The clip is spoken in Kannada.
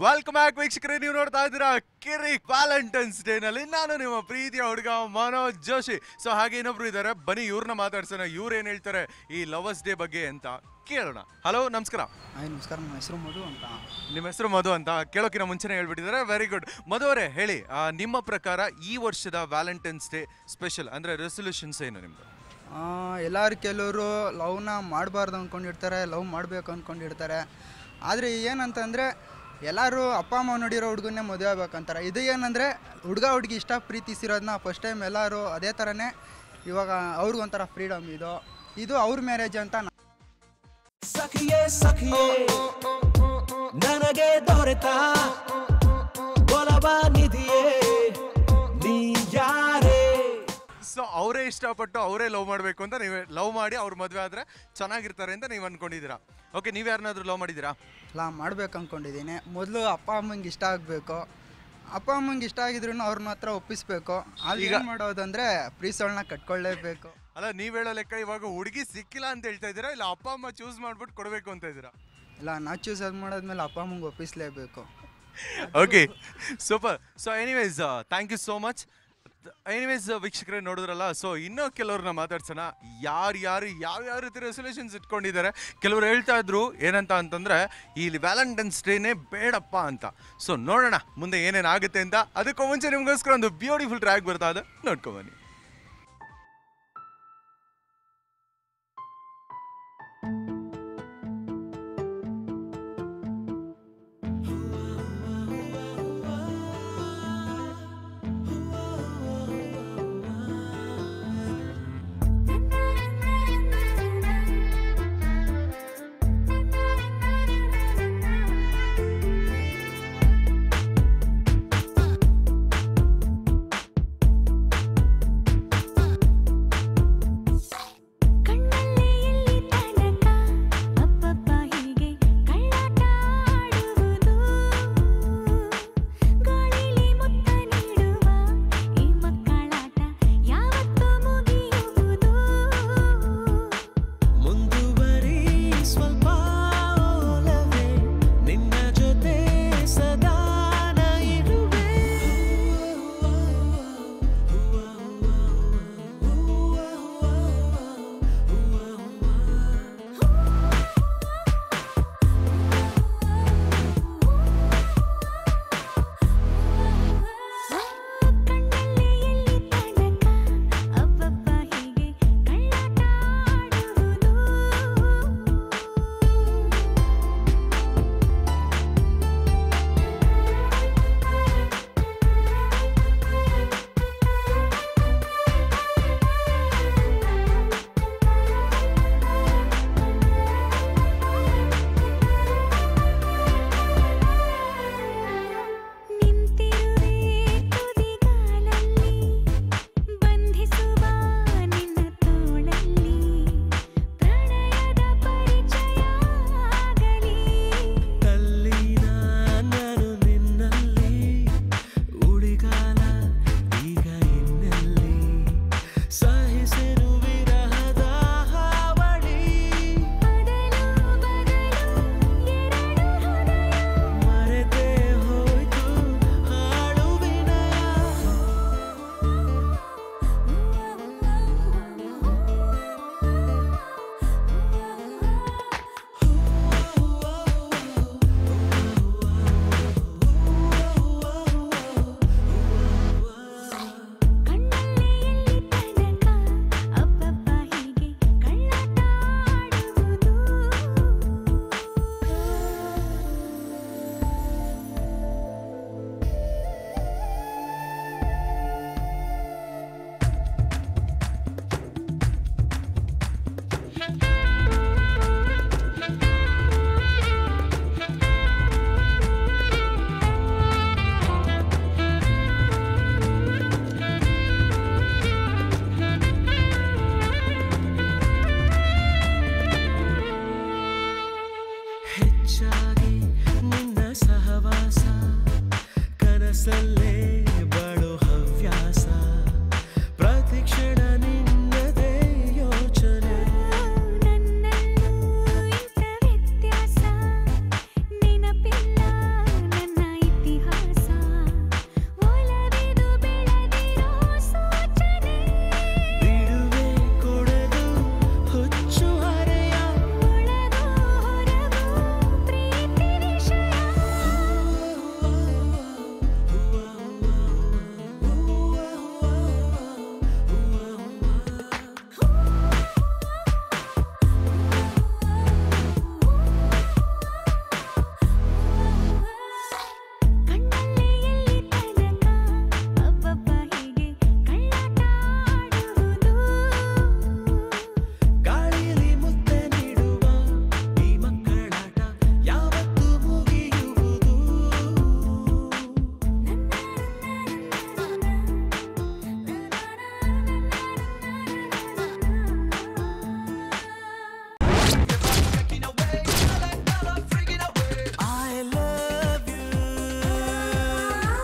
ವೆಲ್ಕಮ್ ಬ್ಯಾಕ್ ವೀಕ್ಷಕರೇ ನೀವು ನೋಡ್ತಾ ಇದ್ದೀರಾ ಕಿರಿಕ್ ವ್ಯಾಲೆಂಟೈನ್ಸ್ ಡೇ ನಲ್ಲಿ ನಾನು ನಿಮ್ಮ ಪ್ರೀತಿಯ ಹುಡುಗ ಮನೋಜ್ ಜೋಶಿ ಸೊ ಹಾಗೆ ಇನ್ನೊಬ್ರು ಇದ್ದಾರೆ ಬನ್ನಿ ಇವ್ರನ್ನ ಮಾತಾಡ್ಸೋಣ ಇವ್ರು ಏನ್ ಹೇಳ್ತಾರೆ ಈ ಲವರ್ಸ್ ಡೇ ಬಗ್ಗೆ ಅಂತ ಕೇಳೋಣ ಹಲೋ ನಮಸ್ಕಾರ ಹಾಯ್ ನಮಸ್ಕಾರ ನನ್ನ ಹೆಸರು ಮಧು ಅಂತ ನಿಮ್ಮ ಹೆಸರು ಮಧು ಅಂತ ಕೇಳೋಕಿನ ಮುಂಚೆನೇ ಹೇಳ್ಬಿಟ್ಟಿದ್ದಾರೆ ವೆರಿ ಗುಡ್ ಮಧು ಅವರೇ ಹೇಳಿ ಆ, ನಿಮ್ಮ ಪ್ರಕಾರ ಈ ವರ್ಷದ ವ್ಯಾಲೆಂಟೈನ್ಸ್ ಡೇ ಸ್ಪೆಷಲ್ ಅಂದ್ರೆ ರೆಸೊಲ್ಯೂಷನ್ಸ್ ಏನು ನಿಮ್ದು ಆ, ಎಲ್ಲರೂ ಕೆಲವರು ಲವ್ನ ಮಾಡಬಾರ್ದು ಅಂದ್ಕೊಂಡಿರ್ತಾರೆ ಲವ್ ಮಾಡಬೇಕು ಅಂದ್ಕೊಂಡಿರ್ತಾರೆ ಆದರೆ ಏನಂತಂದರೆ ಎಲ್ಲರೂ ಅಪ್ಪ ಅಮ್ಮ ನೋಡಿರೋ ಹುಡುಗನ್ನೇ ಮದುವೆ ಆಗ್ಬೇಕಂತಾರೆ ಇದು ಏನಂದರೆ ಹುಡುಗ ಹುಡುಗಿ ಇಷ್ಟ ಪ್ರೀತಿಸಿರೋದನ್ನ ಫಸ್ಟ್ ಟೈಮ್ ಎಲ್ಲರೂ ಅದೇ ಥರನೇ ಇವಾಗ ಅವ್ರಿಗೊಂಥರ ಫ್ರೀಡಮ್ ಇದು ಇದು ಅವ್ರ ಮ್ಯಾರೇಜ್ ಅಂತ ನಾ- ಸಖಿಯೇ ಸಖಿಯೇ ನನಗೆ ದೊರೆತ ಒಲವ ನಿಧಿಯೇ ನೀ ಯಾರೇ ಸೊ ಅವರೇ ಇಷ್ಟಪಟ್ಟು ಅವರೇ ಲವ್ ಮಾಡಬೇಕು ಅಂತ ನೀವು ಲವ್ ಮಾಡಿ ಅವ್ರ ಮದುವೆ ಆದ್ರೆ ಚೆನ್ನಾಗಿರ್ತಾರೆ ಅಂತ ನೀವು ಅನ್ಕೊಂಡಿದ್ದೀರಾ ಓಕೆ ನೀವು ಯಾರನ್ನಾದ್ರೂ ಲವ್ ಮಾಡಿದ್ದೀರಾ ಎಲ್ಲ ಮಾಡ್ಬೇಕು ಅಂದ್ಕೊಂಡಿದ್ದೀನಿ ಮೊದಲು ಅಪ್ಪ ಅಮ್ಮಂಗೆ ಇಷ್ಟ ಆಗಬೇಕು ಅಪ್ಪ ಅಮ್ಮಂಗೆ ಇಷ್ಟ ಆಗಿದ್ರು ಅವ್ರನ್ನ ಹತ್ರ ಒಪ್ಪಿಸ್ಬೇಕು ಅಲ್ಲಿ ಈಗ- ಏನು ಮಾಡೋದಂದರೆ ಪ್ರೀಸೋಳನ್ನ ಕಟ್ಕೊಳ್ಳೇಬೇಕು ಅಲ್ಲ ನೀವ್ ಹೇಳೋ ಲೆಕ್ಕ ಇವಾಗ ಹುಡುಗಿ ಸಿಕ್ಕಿಲ್ಲ ಅಂತ ಹೇಳ್ತಾ ಇದ್ದೀರಾ ಇಲ್ಲ ಅಪ್ಪ ಅಮ್ಮ ಚೂಸ್ ಮಾಡ್ಬಿಟ್ಟು ಕೊಡಬೇಕು ಅಂತ ಇದ್ದೀರಾ ಇಲ್ಲ ನಾ ಚೂಸ್ ಅದು ಮಾಡಾದ್ಮೇಲೆ ಅಪ್ಪ ಅಮ್ಮಂಗೆ ಒಪ್ಪಿಸ್ಲೇಬೇಕು okay super so anyways thank you so much anyways ವೀಕ್ಷಕರೇ ನೋಡಿದ್ರಲ್ಲ ಸೊ ಇನ್ನೂ ಕೆಲವ್ರನ್ನ ಮಾತಾಡ್ಸೋಣ ಯಾರು ಯಾರು ಯಾವ ಯಾವ ರೀತಿ ರೆಸೊಲ್ಯೂಷನ್ಸ್ ಇಟ್ಕೊಂಡಿದ್ದಾರೆ ಕೆಲವರು ಹೇಳ್ತಾ ಇದ್ರು ಏನಂತ ಅಂತಂದ್ರೆ ಈ ವ್ಯಾಲೆಂಟೈನ್ಸ್ ಡೇನೇ ಬೇಡಪ್ಪ ಅಂತ ಸೊ ನೋಡೋಣ ಮುಂದೆ ಏನೇನಾಗುತ್ತೆ ಅಂತ ಅದಕ್ಕೂ ಮುಂಚೆ ನಿಮಗೋಸ್ಕರ ಒಂದು ಬ್ಯೂಟಿಫುಲ್ ಟ್ರ್ಯಾಕ್ ಬರ್ತಾ ಇದೆ ನೋಡ್ಕೊಬನ್ನಿ